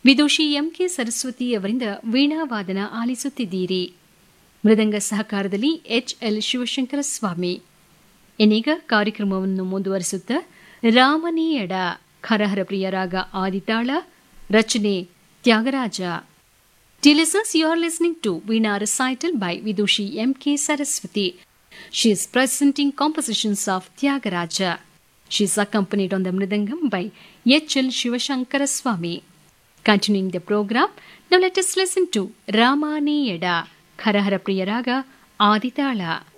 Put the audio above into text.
ವಿದೂಷಿ MK Saraswati ಅವರಿಂದ ವೀಣಾವಾದನ ಆಲಿಸುತ್ತಿದ್ದೀರಿ ಮೃದಂಗ ಸಹಕಾರದಲ್ಲಿ HL Shivashankara ಸ್ವಾಮಿ ಇನ್ನೀಗ ಕಾರ್ಯಕ್ರಮವನ್ನು ಮುಂದುವರಿಸುತ್ತಾ ರಾಮನೀಯಡ ಖರಹರ ಪ್ರಿಯರಾಗ ಆದಿತಾಳ ರಚನೆ Tyagaraja Dear listeners, you are listening to Veena recital by Vidushi M.K. Saraswati. She is presenting compositions of Tyagaraja. She is accompanied on the Mridangam by H.L. Shivashankara Swami. Continuing the program, now let us listen to Ramani Yeda, Kharahara Priyaraga, Aditala.